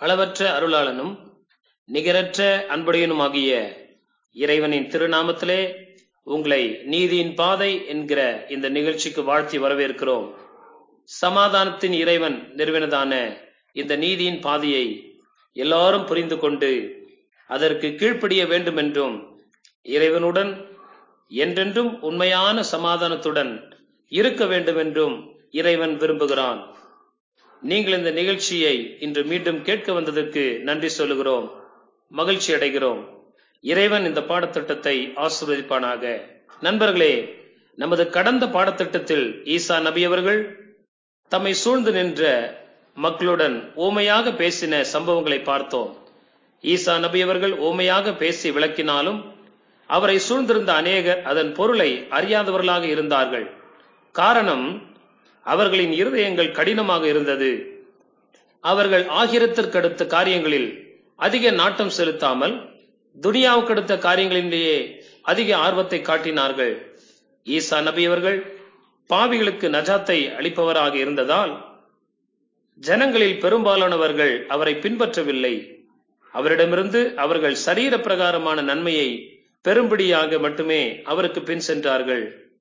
அளவற்ற அருளாளனும் நிகரற்ற அன்புடையனுமாகிய இறைவனின் திருநாமத்திலே உங்களை நீதியின் பாதை என்கிற இந்த நிகழ்ச்சிக்கு வாழ்த்தி வரவேற்கிறோம் சமாதானத்தின் இறைவன் நிறுவனதான இந்த நீதியின் பாதையை எல்லாரும் புரிந்து கொண்டு அதற்கு கீழ்ப்படிய வேண்டும் என்றும் இறைவனுடன் என்றென்றும் உண்மையான சமாதானத்துடன் இருக்க வேண்டும் என்றும் இறைவன் விரும்புகிறான் நீங்கள் இந்த நிகழ்ச்சியை இன்று மீண்டும் கேட்க வந்ததற்கு நன்றி சொல்லுகிறோம் மகிழ்ச்சி அடைகிறோம் இறைவன் இந்த பாடத்திட்டத்தை ஆசீர்வதிப்பானாக நண்பர்களே நமது கடந்த பாடத்திட்டத்தில் ஈசா நபி அவர்கள் தம்மை சூழ்ந்து நின்ற மக்களுடன் ஓமையாக பேசின சம்பவங்களை பார்த்தோம் ஈசா நபி அவர்கள் ஓமையாக பேசி விளக்கினாலும் அவரை சூழ்ந்திருந்த அநேகர் அதன் பொருளை அறியாதவர்களாக இருந்தார்கள் காரணம் அவர்களின் இருதயங்கள் கடினமாக இருந்தது அவர்கள் ஆகிரத்திற்கு அடுத்த காரியங்களில் அதிக நாட்டம் செலுத்தாமல் துனியாவுக்கு அடுத்த காரியங்களிலேயே அதிக ஆர்வத்தை காட்டினார்கள் ஈசா நபி அவர்கள் பாவிகளுக்கு நஜாத்தை அளிப்பவராக இருந்ததால் ஜனங்களில் பெரும்பாலானவர்கள் அவரை பின்பற்றவில்லை அவரிடமிருந்து அவர்கள் சரீர பிரகாரமான நன்மையை பெரும்படியாக மட்டுமே அவருக்கு பின் சென்றார்கள்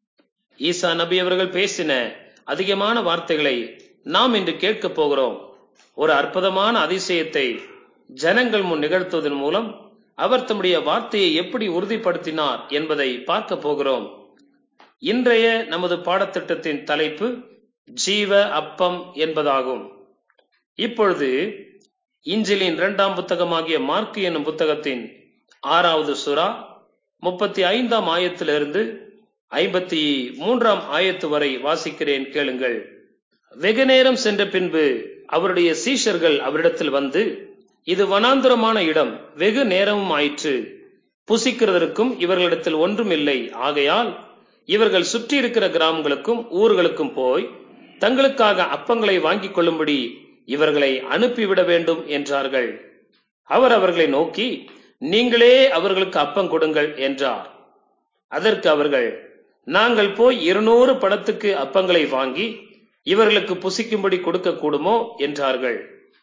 ஈசா நபி அவர்கள் பேசின அதிகமான வார்த்தைகளை நாம் இன்று கேட்கப் போகிறோம் ஒரு அற்புதமான அதிசயத்தை ஜனங்கள் முன் நிகழ்த்துவதன் மூலம் அவர் தம்முடைய வார்த்தையை எப்படி உறுதிப்படுத்தினார் என்பதை பார்க்க போகிறோம் இன்றைய நமது பாடத்திட்டத்தின் தலைப்பு ஜீவ அப்பம் என்பதாகும் இப்பொழுது இஞ்சிலின் இரண்டாம் புத்தகமாகிய மார்க்கு என்னும் புத்தகத்தின் ஆறாவது சுறா முப்பத்தி ஐந்தாம் ஆயத்திலிருந்து ஐம்பத்தி மூன்றாம் ஆயத்து வரை வாசிக்கிறேன் கேளுங்கள் வெகு நேரம் சென்ற பின்பு அவருடைய சீஷர்கள் அவரிடத்தில் வந்து இது வனாந்திரமான இடம் வெகு நேரமும் ஆயிற்று புசிக்கிறதற்கும் இவர்களிடத்தில் ஒன்றும் இல்லை ஆகையால் இவர்கள் சுற்றி இருக்கிற கிராமங்களுக்கும் ஊர்களுக்கும் போய் தங்களுக்காக அப்பங்களை வாங்கிக் கொள்ளும்படி இவர்களை அனுப்பிவிட வேண்டும் என்றார்கள் அவர் அவர்களை நோக்கி நீங்களே அவர்களுக்கு அப்பம் கொடுங்கள் என்றார் அதற்கு அவர்கள் நாங்கள் போய் இருநூறு பணத்துக்கு அப்பங்களை வாங்கி இவர்களுக்கு புசிக்கும்படி கொடுக்க கூடுமோ என்றார்கள்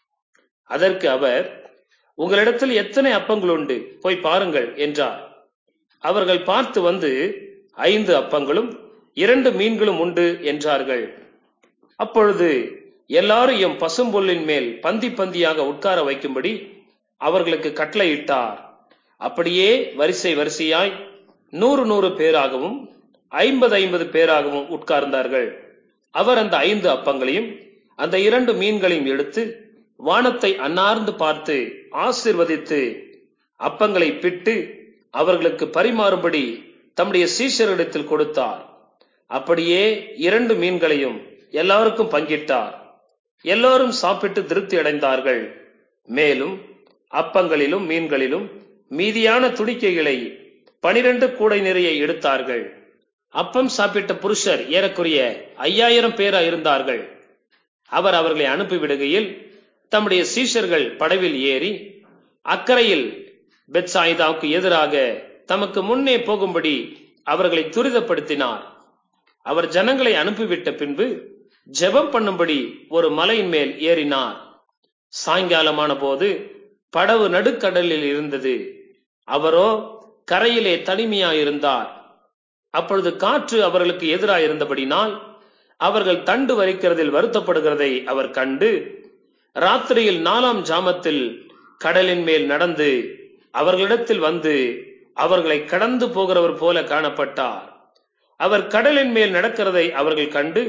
அதற்கு அவர் உங்களிடத்தில் எத்தனை அப்பங்கள் உண்டு போய் பாருங்கள் என்றார் அவர்கள் பார்த்து வந்து ஐந்து அப்பங்களும் இரண்டு மீன்களும் உண்டு என்றார்கள் அப்பொழுது எல்லாரும் எம் பசும்பொல்லின் மேல் பந்தி பந்தியாக உட்கார வைக்கும்படி அவர்களுக்கு கட்டளையிட்டார் அப்படியே வரிசை வரிசையாய் நூறு நூறு பேராகவும் ஐம்பது ஐம்பது பேராகவும் உட்கார்ந்தார்கள் அவர் அந்த ஐந்து அப்பங்களையும் அந்த இரண்டு மீன்களையும் எடுத்து வானத்தை அன்னார்ந்து பார்த்து ஆசிர்வதித்து அப்பங்களை பிட்டு அவர்களுக்கு பரிமாறும்படி தம்முடைய சீஷரிடத்தில் கொடுத்தார் அப்படியே இரண்டு மீன்களையும் எல்லாருக்கும் பங்கிட்டார் எல்லோரும் சாப்பிட்டு திருப்தி அடைந்தார்கள் மேலும் அப்பங்களிலும் மீன்களிலும் மீதியான துடிக்கைகளை பனிரெண்டு கூடை நிறைய எடுத்தார்கள் அப்பம் சாப்பிட்ட புருஷர் ஏறக்குறைய ஐயாயிரம் பேரா இருந்தார்கள் அவர் அவர்களை அனுப்பிவிடுகையில் தம்முடைய சீஷர்கள் படவில் ஏறி அக்கறையில் பெட்சாயிதாவுக்கு எதிராக தமக்கு முன்னே போகும்படி அவர்களை துரிதப்படுத்தினார் அவர் ஜனங்களை அனுப்பிவிட்ட பின்பு ஜெபம் பண்ணும்படி ஒரு மலையின் மேல் ஏறினார் சாயங்காலமான போது படவு நடுக்கடலில் இருந்தது அவரோ கரையிலே தனிமையாயிருந்தார் அப்பொழுது காற்று அவர்களுக்கு எதிராக இருந்தபடினால் அவர்கள் தண்டு வரிக்கிறதில் வருத்தப்படுகிறதை அவர் கண்டு ராத்திரியில் நாலாம் ஜாமத்தில் கடலின் மேல் நடந்து அவர்களிடத்தில் வந்து அவர்களை கடந்து போகிறவர் போல காணப்பட்டார் அவர் கடலின் மேல் நடக்கிறதை அவர்கள் கண்டு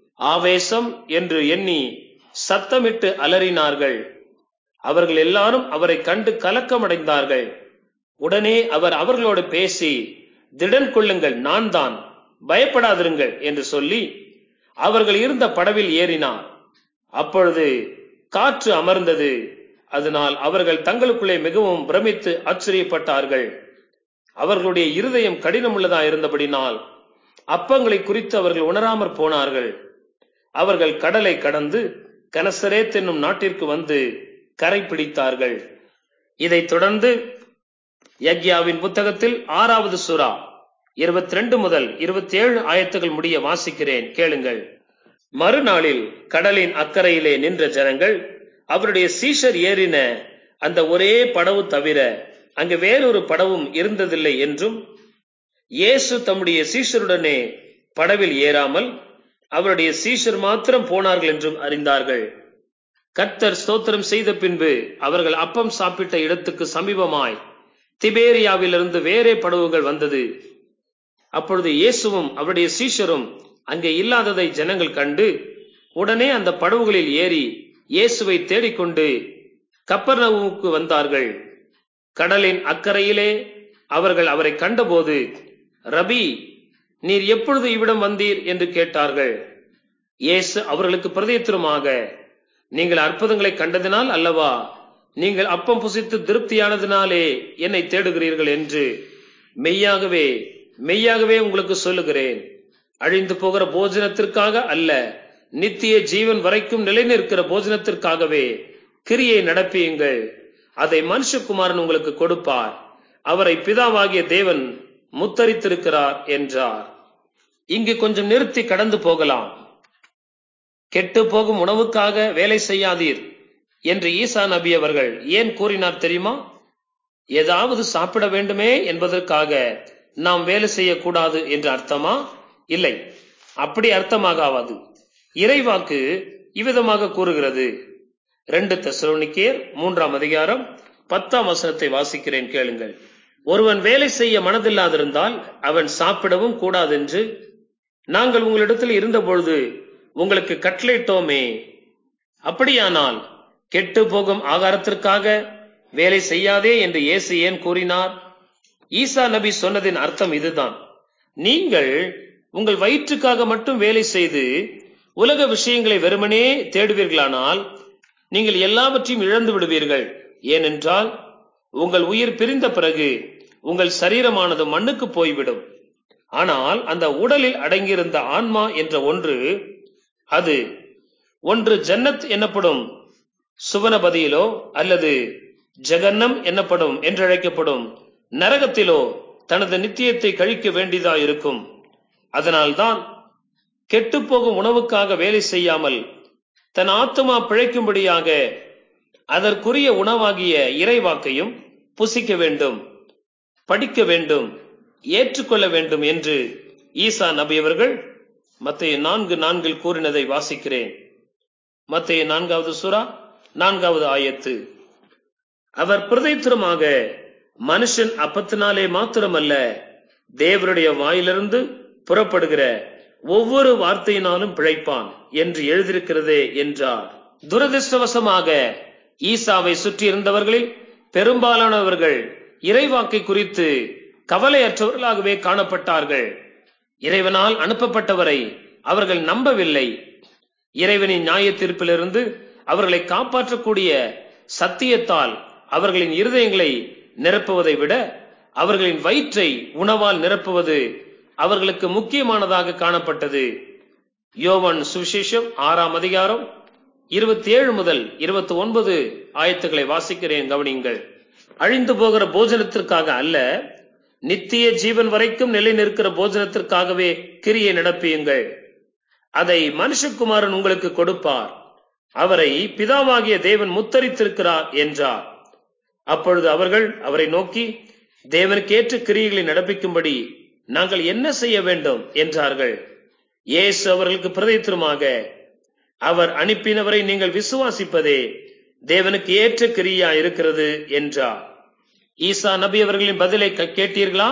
ஆவேசம் என்று எண்ணி சத்தமிட்டு அலறினார்கள் அவர்கள் எல்லாரும் அவரை கண்டு கலக்கமடைந்தார்கள் உடனே அவர் அவர்களோடு பேசி திடன் கொள்ளுங்கள் நான் தான் பயப்படாதிருங்கள் என்று சொல்லி அவர்கள் இருந்த படவில் ஏறினார் அப்பொழுது காற்று அமர்ந்தது அதனால் அவர்கள் தங்களுக்குள்ளே மிகவும் பிரமித்து ஆச்சரியப்பட்டார்கள் அவர்களுடைய இருதயம் கடினமுள்ளதா இருந்தபடினால் அப்பங்களை குறித்து அவர்கள் உணராமற் போனார்கள் அவர்கள் கடலை கடந்து கனசரேத் என்னும் நாட்டிற்கு வந்து கரை பிடித்தார்கள் இதைத் தொடர்ந்து யக்யாவின் புத்தகத்தில் ஆறாவது சுறா இருபத்தி ரெண்டு முதல் இருபத்தி ஏழு ஆயத்துகள் முடிய வாசிக்கிறேன் கேளுங்கள் மறுநாளில் கடலின் அக்கறையிலே நின்ற ஜனங்கள் அவருடைய சீஷர் ஏறின அந்த ஒரே படவு தவிர அங்கு வேறொரு படவும் இருந்ததில்லை என்றும் இயேசு தம்முடைய சீஷருடனே படவில் ஏறாமல் அவருடைய சீஷர் மாத்திரம் போனார்கள் என்றும் அறிந்தார்கள் கர்த்தர் ஸ்தோத்திரம் செய்த பின்பு அவர்கள் அப்பம் சாப்பிட்ட இடத்துக்கு சமீபமாய் திபேரியாவிலிருந்து வேறே படவுகள் வந்தது அப்பொழுது இயேசுவும் அவருடைய சீஷரும் அங்கே இல்லாததை ஜனங்கள் கண்டு உடனே அந்த படவுகளில் ஏறி இயேசுவை தேடிக்கொண்டு கப்பர்நவுக்கு வந்தார்கள் கடலின் அக்கறையிலே அவர்கள் அவரை கண்டபோது ரபி நீர் எப்பொழுது இவ்விடம் வந்தீர் என்று கேட்டார்கள் இயேசு அவர்களுக்கு பிரதித்திரமாக நீங்கள் அற்புதங்களை கண்டதினால் அல்லவா நீங்கள் அப்பம் புசித்து திருப்தியானதினாலே என்னை தேடுகிறீர்கள் என்று மெய்யாகவே மெய்யாகவே உங்களுக்கு சொல்லுகிறேன் அழிந்து போகிற போஜனத்திற்காக அல்ல நித்திய ஜீவன் வரைக்கும் நிலைநிற்கிற போஜனத்திற்காகவே கிரியை நடப்பியுங்கள் அதை மனுஷகுமாரன் உங்களுக்கு கொடுப்பார் அவரை பிதாவாகிய தேவன் முத்தரித்திருக்கிறார் என்றார் இங்கு கொஞ்சம் நிறுத்தி கடந்து போகலாம் கெட்டு போகும் உணவுக்காக வேலை செய்யாதீர் என்று ஈசா நபி அவர்கள் ஏன் கூறினார் தெரியுமா ஏதாவது சாப்பிட வேண்டுமே என்பதற்காக நாம் வேலை செய்யக்கூடாது என்று அர்த்தமா இல்லை அப்படி அர்த்தமாகாது இறைவாக்கு இவ்விதமாக கூறுகிறது ரெண்டு தெசலோனிக்கேர் மூன்றாம் அதிகாரம் பத்தாம் வசனத்தை வாசிக்கிறேன் கேளுங்கள் ஒருவன் வேலை செய்ய மனதில்லாதிருந்தால் அவன் சாப்பிடவும் கூடாதென்று நாங்கள் உங்களிடத்தில் இருந்தபொழுது உங்களுக்கு கட்டளையிட்டோமே அப்படியானால் கெட்டு போகும் ஆகாரத்திற்காக வேலை செய்யாதே என்று இயேசு ஏன் கூறினார் ஈசா நபி சொன்னதின் அர்த்தம் இதுதான் நீங்கள் உங்கள் வயிற்றுக்காக மட்டும் வேலை செய்து உலக விஷயங்களை வெறுமனே தேடுவீர்களானால் நீங்கள் எல்லாவற்றையும் இழந்து விடுவீர்கள் ஏனென்றால் உங்கள் உயிர் பிரிந்த பிறகு உங்கள் சரீரமானது மண்ணுக்கு போய்விடும் ஆனால் அந்த உடலில் அடங்கியிருந்த ஆன்மா என்ற ஒன்று அது ஒன்று ஜன்னத் எனப்படும் சுவனபதியிலோ அல்லது ஜெகன்னம் எனப்படும் என்றழைக்கப்படும் நரகத்திலோ தனது நித்தியத்தை கழிக்க வேண்டியதா இருக்கும் அதனால்தான் கெட்டுப்போகும் உணவுக்காக வேலை செய்யாமல் தன் ஆத்மா பிழைக்கும்படியாக அதற்குரிய உணவாகிய இறைவாக்கையும் புசிக்க வேண்டும் படிக்க வேண்டும் ஏற்றுக்கொள்ள வேண்டும் என்று ஈசா நபி அவர்கள் மத்திய நான்கு நான்கில் கூறினதை வாசிக்கிறேன் மத்திய நான்காவது சுறா நான்காவது ஆயத்து அவர் பிரதைத்திரமாக மனுஷன் அப்பத்தினாலே மாத்திரமல்ல தேவருடைய வாயிலிருந்து புறப்படுகிற ஒவ்வொரு வார்த்தையினாலும் பிழைப்பான் என்று எழுதியிருக்கிறதே என்றார் துரதிருஷ்டவசமாக ஈசாவை சுற்றி இருந்தவர்களில் பெரும்பாலானவர்கள் இறைவாக்கை குறித்து கவலையற்றவர்களாகவே காணப்பட்டார்கள் இறைவனால் அனுப்பப்பட்டவரை அவர்கள் நம்பவில்லை இறைவனின் நியாய தீர்ப்பிலிருந்து அவர்களை காப்பாற்றக்கூடிய சத்தியத்தால் அவர்களின் இருதயங்களை நிரப்புவதை விட அவர்களின் வயிற்றை உணவால் நிரப்புவது அவர்களுக்கு முக்கியமானதாக காணப்பட்டது யோவன் சுவிசேஷம் ஆறாம் அதிகாரம் இருபத்தி ஏழு முதல் இருபத்தி ஒன்பது ஆயத்துக்களை வாசிக்கிறேன் கவனிங்கள் அழிந்து போகிற போஜனத்திற்காக அல்ல நித்திய ஜீவன் வரைக்கும் நிலை நிற்கிற போஜனத்திற்காகவே கிரியை நடப்பியுங்கள் அதை மனுஷகுமாரன் உங்களுக்கு கொடுப்பார் அவரை பிதாவாகிய தேவன் முத்தரித்திருக்கிறார் என்றார் அப்பொழுது அவர்கள் அவரை நோக்கி தேவனுக்கேற்ற கிரியைகளை நடப்பிக்கும்படி நாங்கள் என்ன செய்ய வேண்டும் என்றார்கள் இயேசு அவர்களுக்கு பிரதித்திரமாக அவர் அனுப்பினவரை நீங்கள் விசுவாசிப்பதே தேவனுக்கு ஏற்ற கிரியா இருக்கிறது என்றார் ஈசா நபி அவர்களின் பதிலை க- கேட்டீர்களா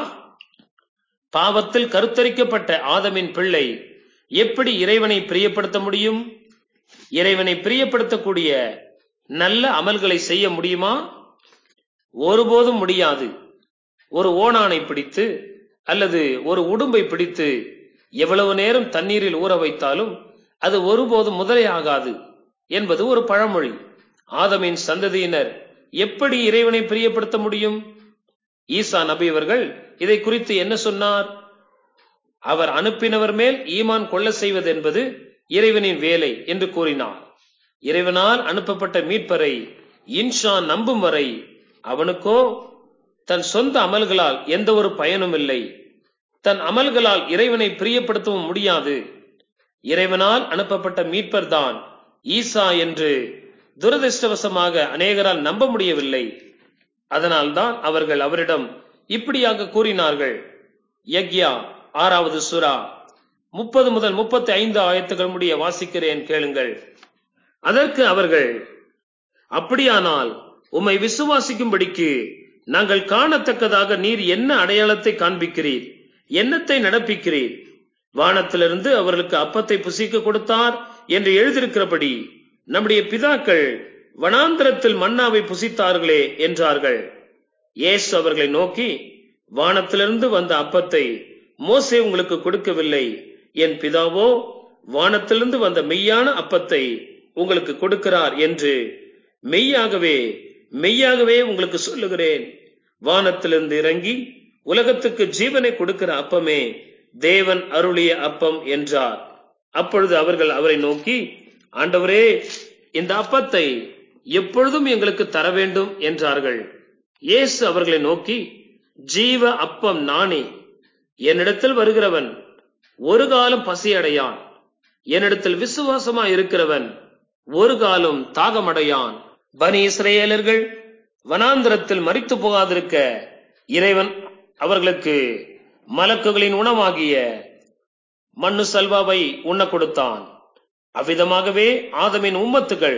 பாவத்தில் கருத்தரிக்கப்பட்ட ஆதமின் பிள்ளை எப்படி இறைவனை பிரியப்படுத்த முடியும் இறைவனை பிரியப்படுத்தக்கூடிய நல்ல அமல்களை செய்ய முடியுமா ஒருபோதும் முடியாது ஒரு ஓணானை பிடித்து அல்லது ஒரு உடும்பை பிடித்து எவ்வளவு நேரம் தண்ணீரில் ஊற வைத்தாலும் அது ஒருபோதும் முதலையாகாது என்பது ஒரு பழமொழி ஆதமின் சந்ததியினர் எப்படி இறைவனை பிரியப்படுத்த முடியும் ஈசா நபி அவர்கள் இதை குறித்து என்ன சொன்னார் அவர் அனுப்பினவர் மேல் ஈமான் கொள்ள செய்வது என்பது இறைவனின் வேலை என்று கூறினார் இறைவனால் அனுப்பப்பட்ட மீட்பரை இன்ஷா நம்பும் வரை அவனுக்கோ தன் சொந்த அமல்களால் எந்த ஒரு பயனும் இல்லை தன் அமல்களால் இறைவனை பிரியப்படுத்தவும் முடியாது இறைவனால் அனுப்பப்பட்ட மீட்பர் தான் ஈசா என்று துரதிருஷ்டவசமாக அநேகரால் நம்ப முடியவில்லை அதனால்தான் அவர்கள் அவரிடம் இப்படியாக கூறினார்கள் யக்யா ஆறாவது சுரா முப்பது முதல் முப்பத்தி ஐந்து ஆயத்துகள் முடிய வாசிக்கிறேன் கேளுங்கள் அதற்கு அவர்கள் அப்படியானால் உம்மை விசுவாசிக்கும்படிக்கு நாங்கள் காணத்தக்கதாக நீர் என்ன அடையாளத்தை காண்பிக்கிறீர் என்னத்தை நடப்பிக்கிறீர் வானத்திலிருந்து அவர்களுக்கு அப்பத்தை புசிக்க கொடுத்தார் என்று எழுதியிருக்கிறபடி நம்முடைய பிதாக்கள் வனாந்திரத்தில் மன்னாவை புசித்தார்களே என்றார்கள் இயேசு அவர்களை நோக்கி வானத்திலிருந்து வந்த அப்பத்தை மோசே உங்களுக்கு கொடுக்கவில்லை என் பிதாவோ வானத்திலிருந்து வந்த மெய்யான அப்பத்தை உங்களுக்கு கொடுக்கிறார் என்று மெய்யாகவே மெய்யாகவே உங்களுக்கு சொல்லுகிறேன் வானத்திலிருந்து இறங்கி உலகத்துக்கு ஜீவனை கொடுக்கிற அப்பமே தேவன் அருளிய அப்பம் என்றார் அப்பொழுது அவர்கள் அவரை நோக்கி ஆண்டவரே இந்த அப்பத்தை எப்பொழுதும் எங்களுக்கு தர வேண்டும் என்றார்கள் இயேசு அவர்களை நோக்கி ஜீவ அப்பம் நானே என்னிடத்தில் வருகிறவன் ஒரு காலம் பசியடையான் என்னிடத்தில் விசுவாசமா இருக்கிறவன் ஒரு காலம் தாகமடையான் பனி இஸ்ரேலர்கள் வனாந்திரத்தில் மறித்து போகாதிருக்க இறைவன் அவர்களுக்கு மலக்குகளின் உணவாகிய மண்ணு சல்வாவை உண்ண கொடுத்தான் அவ்விதமாகவே ஆதமின் உம்மத்துகள்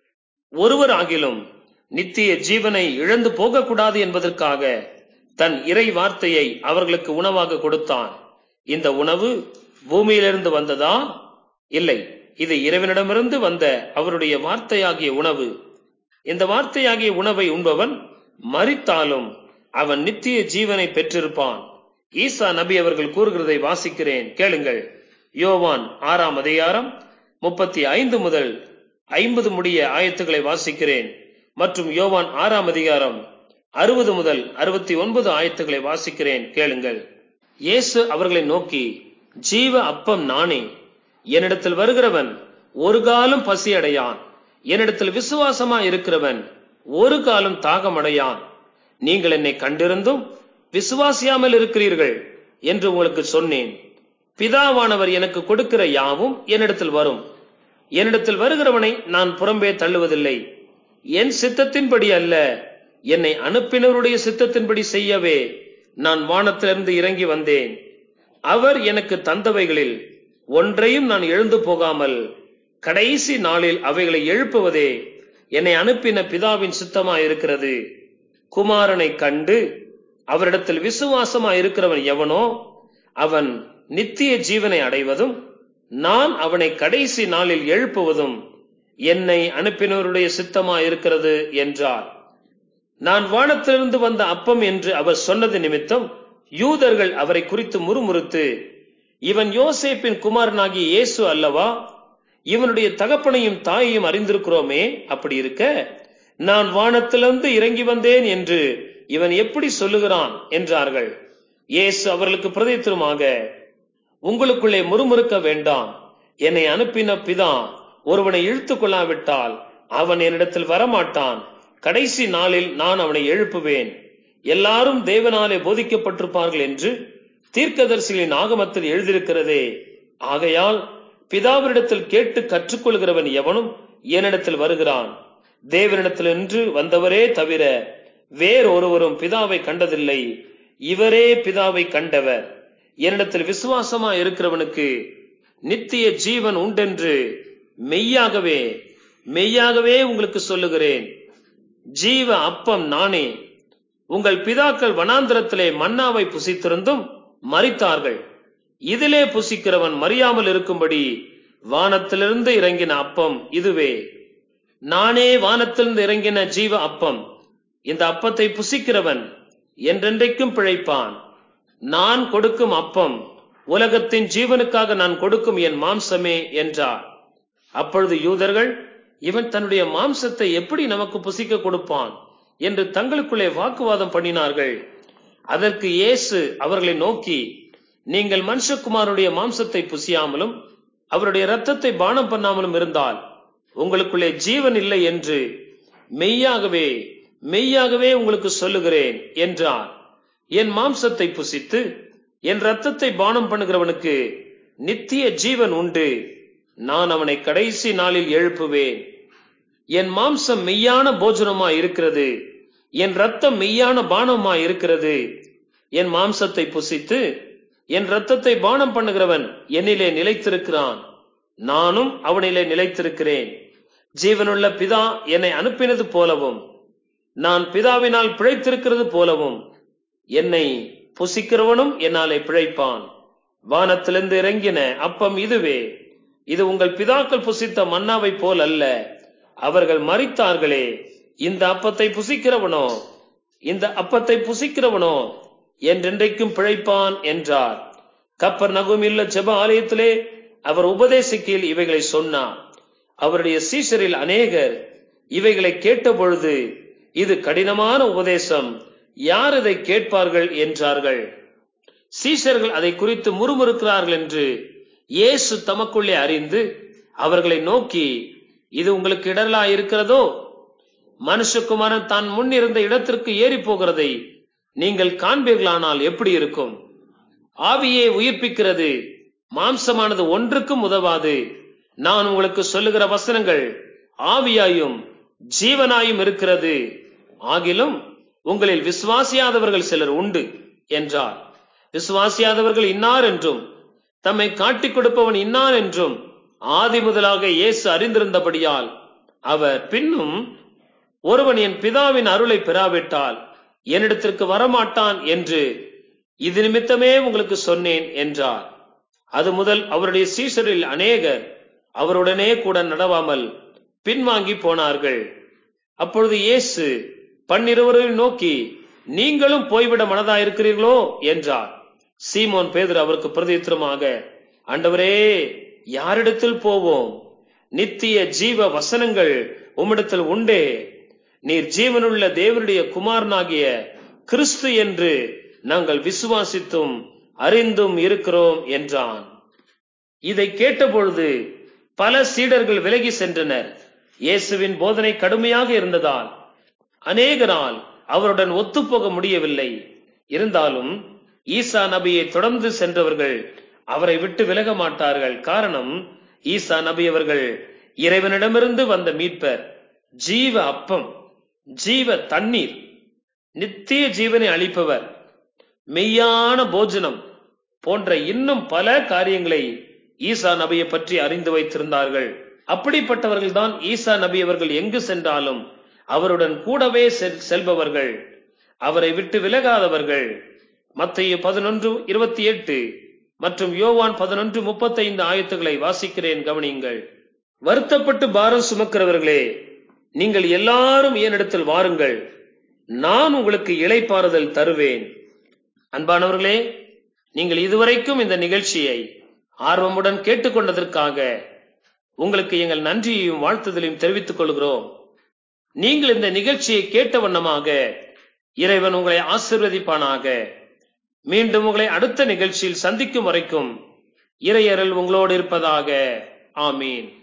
ஒருவர் ஆகிலும் நித்திய ஜீவனை இழந்து போகக்கூடாது என்பதற்காக தன் இறை வார்த்தையை அவர்களுக்கு உணவாக கொடுத்தான் இந்த உணவு பூமியிலிருந்து வந்ததா இல்லை இது இறைவனிடமிருந்து வந்த அவருடைய வார்த்தையாகிய உணவு இந்த வார்த்தையாகிய உணவை உண்பவன் மறித்தாலும் அவன் நித்திய ஜீவனை பெற்றிருப்பான் ஈசா நபி அவர்கள் கூறுகிறதை வாசிக்கிறேன் கேளுங்கள் யோவான் ஆறாம் அதிகாரம் முப்பத்தி ஐந்து முதல் ஐம்பது முடிய ஆயத்துக்களை வாசிக்கிறேன் மற்றும் யோவான் ஆறாம் அதிகாரம் அறுபது முதல் அறுபத்தி ஒன்பது ஆயத்துக்களை வாசிக்கிறேன் கேளுங்கள் இயேசு அவர்களை நோக்கி ஜீவ அப்பம் நானே என்னிடத்தில் வருகிறவன் ஒரு காலம் பசி அடையான் என்னிடத்தில் விசுவாசமா இருக்கிறவன் ஒரு காலம் தாகமடையான் நீங்கள் என்னை கண்டிருந்தும் விசுவாசியாமல் இருக்கிறீர்கள் என்று உங்களுக்கு சொன்னேன் பிதாவானவர் எனக்கு கொடுக்கிற யாவும் என்னிடத்தில் வரும் என்னிடத்தில் வருகிறவனை நான் புறம்பே தள்ளுவதில்லை என் சித்தத்தின்படி அல்ல என்னை அனுப்பினருடைய சித்தத்தின்படி செய்யவே நான் வானத்திலிருந்து இறங்கி வந்தேன் அவர் எனக்கு தந்தவைகளில் ஒன்றையும் நான் எழுந்து போகாமல் கடைசி நாளில் அவைகளை எழுப்புவதே என்னை அனுப்பின பிதாவின் சித்தமா இருக்கிறது குமாரனை கண்டு அவரிடத்தில் விசுவாசமா இருக்கிறவன் எவனோ அவன் நித்திய ஜீவனை அடைவதும் நான் அவனை கடைசி நாளில் எழுப்புவதும் என்னை அனுப்பினவருடைய சித்தமா இருக்கிறது என்றார் நான் வானத்திலிருந்து வந்த அப்பம் என்று அவர் சொன்னது நிமித்தம் யூதர்கள் அவரை குறித்து முறுமுறுத்து இவன் யோசேப்பின் குமாரனாகிய இயேசு அல்லவா இவனுடைய தகப்பனையும் தாயையும் அறிந்திருக்கிறோமே அப்படி இருக்க நான் வானத்திலிருந்து இறங்கி வந்தேன் என்று இவன் எப்படி சொல்லுகிறான் என்றார்கள் இயேசு அவர்களுக்கு பிரதித்திரமாக உங்களுக்குள்ளே முறுமுறுக்க வேண்டாம் என்னை அனுப்பின பிதா ஒருவனை இழுத்து கொள்ளாவிட்டால் அவன் என்னிடத்தில் வரமாட்டான் கடைசி நாளில் நான் அவனை எழுப்புவேன் எல்லாரும் தேவனாலே போதிக்கப்பட்டிருப்பார்கள் என்று தீர்க்கதரிசிகளின் ஆகமத்தில் எழுதியிருக்கிறதே ஆகையால் பிதாவினிடத்தில் கேட்டு கற்றுக்கொள்கிறவன் எவனும் என்னிடத்தில் வருகிறான் தேவனிடத்தில் நின்று வந்தவரே தவிர வேறொருவரும் பிதாவை கண்டதில்லை இவரே பிதாவை கண்டவர் என்னிடத்தில் விசுவாசமா இருக்கிறவனுக்கு நித்திய ஜீவன் உண்டென்று மெய்யாகவே மெய்யாகவே உங்களுக்கு சொல்லுகிறேன் ஜீவ அப்பம் நானே உங்கள் பிதாக்கள் வனாந்திரத்திலே மன்னாவை புசித்திருந்தும் மறித்தார்கள் இதிலே புசிக்கிறவன் மறியாமல் இருக்கும்படி வானத்திலிருந்து இறங்கின அப்பம் இதுவே நானே வானத்திலிருந்து இறங்கின ஜீவ அப்பம் இந்த அப்பத்தை புசிக்கிறவன் என்றென்றைக்கும் பிழைப்பான் நான் கொடுக்கும் அப்பம் உலகத்தின் ஜீவனுக்காக நான் கொடுக்கும் என் மாம்சமே என்றார் அப்பொழுது யூதர்கள் இவன் தன்னுடைய மாம்சத்தை எப்படி நமக்கு புசிக்க கொடுப்பான் என்று தங்களுக்குள்ளே வாக்குவாதம் பண்ணினார்கள் அதற்கு இயேசு அவர்களை நோக்கி நீங்கள் மனுஷகுமாருடைய மாம்சத்தை புசியாமலும் அவருடைய இரத்தத்தை பானம் பண்ணாமலும் இருந்தால் உங்களுக்குள்ளே ஜீவன் இல்லை என்று மெய்யாகவே மெய்யாகவே உங்களுக்கு சொல்லுகிறேன் என்றார் என் மாம்சத்தை புசித்து என் ரத்தத்தை பானம் பண்ணுகிறவனுக்கு நித்திய ஜீவன் உண்டு நான் அவனை கடைசி நாளில் எழுப்புவேன் என் மாம்சம் மெய்யான போஜனமாய் இருக்கிறது என் ரத்தம் மெய்யான பானமாய் இருக்கிறது என் மாம்சத்தை புசித்து என் ரத்தத்தை பானம் பண்ணுகிறவன் என்னிலே நிலைத்திருக்கிறான் நானும் அவனிலே நிலைத்திருக்கிறேன் ஜீவனுள்ள பிதா என்னை அனுப்பினது போலவும் நான் பிதாவினால் பிழைத்திருக்கிறது போலவும் என்னை புசிக்கிறவனும் என்னாலே பிழைப்பான் வானத்திலிருந்து இறங்கின அப்பம் இதுவே இது உங்கள் பிதாக்கள் புசித்த மன்னாவை போல் அல்ல அவர்கள் மறித்தார்களே இந்த அப்பத்தை புசிக்கிறவனோ இந்த அப்பத்தை புசிக்கிறவனோ என்றென்றைக்கும் பிழைப்பான் என்றார் கப்பர் நகுமில்ல ஜெப ஆலயத்திலே அவர் உபதேசிக்கையில் இவைகளை சொன்னார் அவருடைய சீஷரில் அநேகர் இவைகளை கேட்டபொழுது இது கடினமான உபதேசம் யார் இதை கேட்பார்கள் என்றார்கள் சீஷர்கள் அதை குறித்து முறுமுறுக்கிறார்கள் என்று இயேசு தமக்குள்ளே அறிந்து அவர்களை நோக்கி இது உங்களுக்கு இடரலா இருக்கிறதோ மனுஷகுமாரன் தான் முன் இருந்த இடத்திற்கு ஏறி போகிறதை நீங்கள் காண்பீர்களானால் எப்படி இருக்கும் ஆவியை உயிர்ப்பிக்கிறது மாம்சமானது ஒன்றுக்கும் உதவாது நான் உங்களுக்கு சொல்லுகிற வசனங்கள் ஆவியாயும் ஜீவனாயும் இருக்கிறது ஆகிலும் உங்களில் விசுவாசியாதவர்கள் சிலர் உண்டு என்றார் விசுவாசியாதவர்கள் இன்னார் என்றும் தம்மை காட்டிக் கொடுப்பவன் இன்னார் என்றும் ஆதி முதலாக இயேசு அறிந்திருந்தபடியால் அவர் பின்னும் ஒருவன் என் பிதாவின் அருளை பெறாவிட்டால் என்னிடத்திற்கு வரமாட்டான் என்று இது நிமித்தமே உங்களுக்கு சொன்னேன் என்றார் அது முதல் அவருடைய சீசரில் அநேகர் அவருடனே கூட நடவாமல் பின்வாங்கி போனார்கள் அப்பொழுது இயேசு பன்னிருவரையும் நோக்கி நீங்களும் போய்விட மனதாயிருக்கிறீர்களோ என்றார் சீமோன் பேதர் அவருக்கு பிரதித்திரமாக ஆண்டவரே யாரிடத்தில் போவோம் நித்திய ஜீவ வசனங்கள் உம்மிடத்தில் உண்டே நீர் ஜீவனுள்ள தேவனுடைய குமாரனாகிய கிறிஸ்து என்று நாங்கள் விசுவாசித்தும் அறிந்தும் இருக்கிறோம் என்றான் இதை கேட்டபொழுது பல சீடர்கள் விலகி சென்றனர் இயேசுவின் போதனை கடுமையாக இருந்ததால் அநேகரால் அவருடன் ஒத்துப்போக முடியவில்லை இருந்தாலும் ஈசா நபியை தொடர்ந்து சென்றவர்கள் அவரை விட்டு விலக மாட்டார்கள் காரணம் ஈசா நபி அவர்கள் இறைவனிடமிருந்து வந்த மீட்பர் ஜீவ அப்பம் ஜீவ தண்ணீர் நித்திய ஜீவனை அளிப்பவர் மெய்யான போஜனம் போன்ற இன்னும் பல காரியங்களை ஈசா நபியை பற்றி அறிந்து வைத்திருந்தார்கள் அப்படிப்பட்டவர்கள் தான் ஈசா நபி அவர்கள் எங்கு சென்றாலும் அவருடன் கூடவே செல்- செல்பவர்கள் அவரை விட்டு விலகாதவர்கள் மத்திய பதினொன்று இருபத்தி எட்டு மற்றும் யோவான் பதினொன்று முப்பத்தைந்து ஆயத்துக்களை வாசிக்கிறேன் கவனியுங்கள் வருத்தப்பட்டு பாரம் சுமக்கிறவர்களே நீங்கள் எல்லாரும் என்னிடத்தில் வாருங்கள் நான் உங்களுக்கு இளைப்பாறுதல் தருவேன் அன்பானவர்களே நீங்கள் இதுவரைக்கும் இந்த நிகழ்ச்சியை ஆர்வமுடன் கேட்டுக்கொண்டதற்காக உங்களுக்கு எங்கள் நன்றியையும் வாழ்த்துதலையும் தெரிவித்துக் கொள்கிறோம் நீங்கள் இந்த நிகழ்ச்சியை கேட்ட வண்ணமாக இறைவன் உங்களை ஆசிர்வதிப்பானாக மீண்டும் உங்களை அடுத்த நிகழ்ச்சியில் சந்திக்கும் வரைக்கும் இறையரல் உங்களோடு இருப்பதாக ஆமீன்